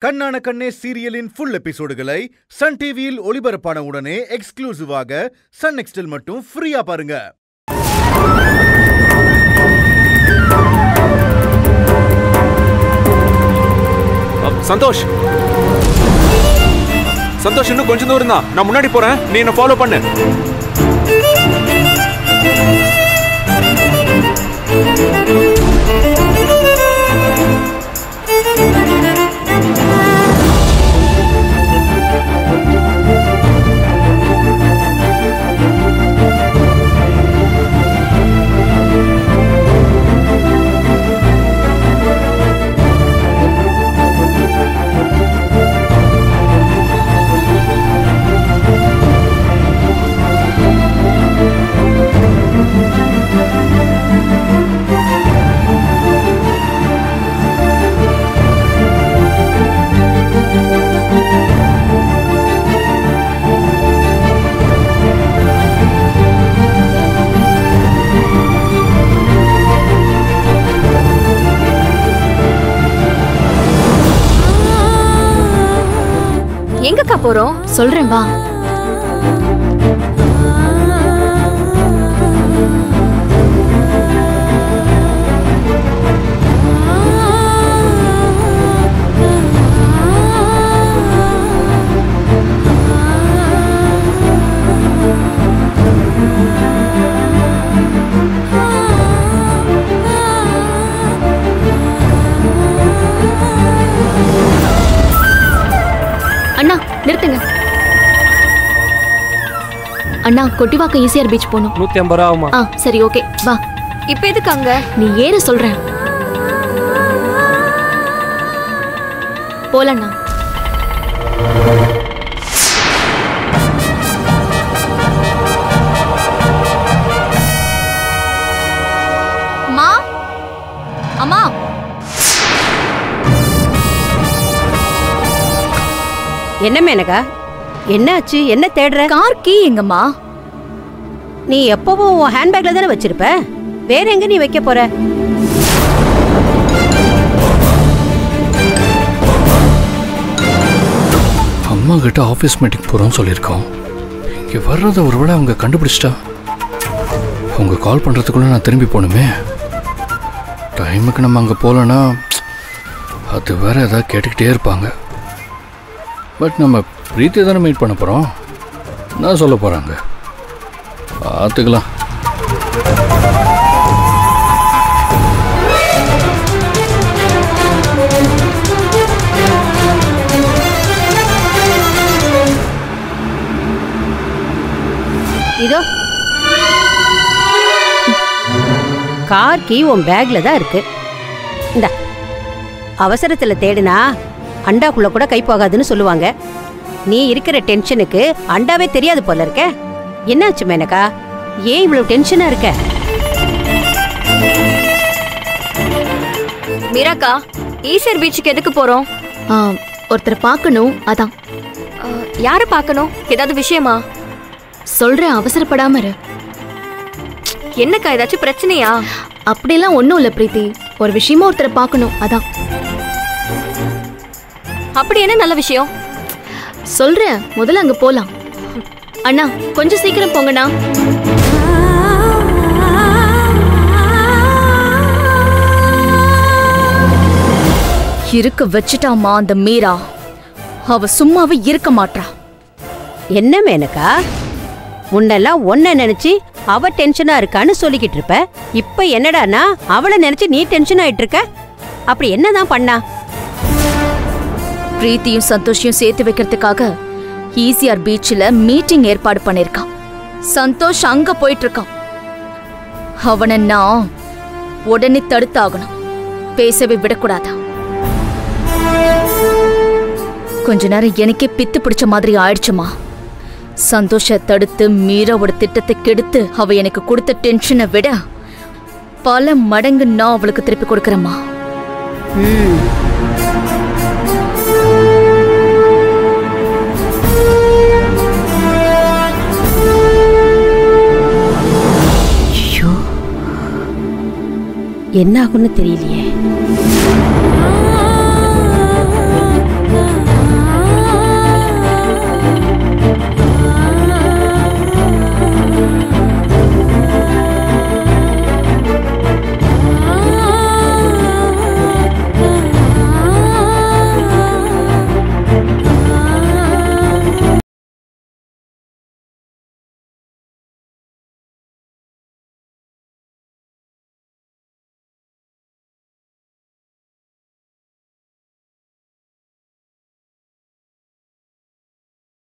கண்ணான கண்ணே சீரியலின் full எபிசோடுகளை Sun டிவியில் ஒளிபரப்பான உடனே எக்ஸ்க்ளூசிவாக சன் நெக்ஸ்டில் மட்டும் ஃப்ரீயா பாருங்க அப், சந்தோஷ் சந்தோஷ் இன்னும் கொஞ்சம் தூரம் தான் நான் முன்னாடி போறேன் நீ என்ன ஃபாலோ பண்ணு எங்கக்கா போறோம் சொல்றேன் வா அண்ணா நிறுத்துங்க அண்ணா கொட்டிவாக்கம் ஈசிஆர் பீச் போகணும் நூத்தி ஐம்பது ரூபா ஆகுமா ஆ சரி ஓகே வா இப்ப எதுக்கு அங்க நீ ஏறு சொல்றேன் போலண்ணா அம்மா அம்மா என்ன மேனகா என்னாச்சு என்ன தேடுற கார் கீ எங்கம்மா நீ எப்பவும் உன் ஹேண்ட்பேக்ல தானே வச்சிருப்ப வேற எங்க நீ வைக்க போற அம்மா கிட்ட ஆஃபீஸ் மீட்டிங் போகிறோம்னு சொல்லியிருக்கோம் இங்கே வர்றதை ஒருவேளை அவங்க கண்டுபிடிச்சிட்டா அவங்க கால் பண்ணுறதுக்குள்ளே நான் திரும்பி போகணுமே டைமுக்கு நம்ம அங்கே போகலன்னா அது வேற ஏதாவது கேட்டுக்கிட்டே இருப்பாங்க பட் நம்ம பிரீத்தியை தானே மீட் பண்ண போகிறோம் நான் சொல்ல போகிறாங்க பார்த்துக்கலாம் இதோ கார் கீ உன் பேக்ல தான் இருக்கு இந்த அவசரத்துல தேடினா அண்டாக்குள்ள கூட கை போகாதுன்னு சொல்லுவாங்க நீ இருக்கிற டென்ஷனுக்கு அண்டாவே தெரியாது போல இருக்க என்னாச்சு மேனகா ஏன் இவ்வளவு டென்ஷனா இருக்க மீராக்கா ஈசர் பீச்சுக்கு எதுக்கு போறோம் ஆ, ஒருத்தரை பார்க்கணும் அதான் அஹ், யார பார்க்கணும் ஏதாவது விஷயமா சொல்றேன் அவசரப்படாம இரு என்னக்கா ஏதாச்சும் பிரச்சனையா அப்படிலாம் ஒன்றும் இல்லை பிரீத்தி ஒரு விஷயமா ஒருத்தரை பார்க்கணும் அதான் அப்படி என்ன நல்ல விஷயம் சொல்றேன் முதல்ல அங்க போலாம் அண்ணா கொஞ்சம் சீக்கிரம் போங்கண்ணா இருக்க வச்சுட்டாமா அந்த மீரா அவ சும்மாவே இருக்க மாட்றா என்ன மேனகா முன்னெல்லாம் ஒன்ன நினைச்சு அவ டென்ஷனா இருக்கான்னு சொல்லிக்கிட்டு இருப்ப இப்ப என்னடானா அவளை நினைச்சு நீ டென்ஷன் ஆயிட்டு இருக்க அப்படி என்னதான் பண்ணா பிரீத்தியும் சந்தோஷையும் சேர்த்து வைக்கிறதுக்காக ஈசிஆர் பீச்சில் மீட்டிங் ஏற்பாடு பண்ணிருக்கான் சந்தோஷ் அங்க போயிட்டு இருக்கான் அவனை நான் உடனே தடுத்தாகணும் பேசவே விடக்கூடாதா கொஞ்ச நேரம் எனக்கே பித்து பிடிச்ச மாதிரி ஆயிடுச்சுமா சந்தோஷ தடுத்து மீராவோட திட்டத்தை கெடுத்து அவ எனக்கு கொடுத்த டென்ஷனை விட பல மடங்கு நான் அவளுக்கு திருப்பி கொடுக்கறேம்மா என்ன ஆகும்னு தெரியலையே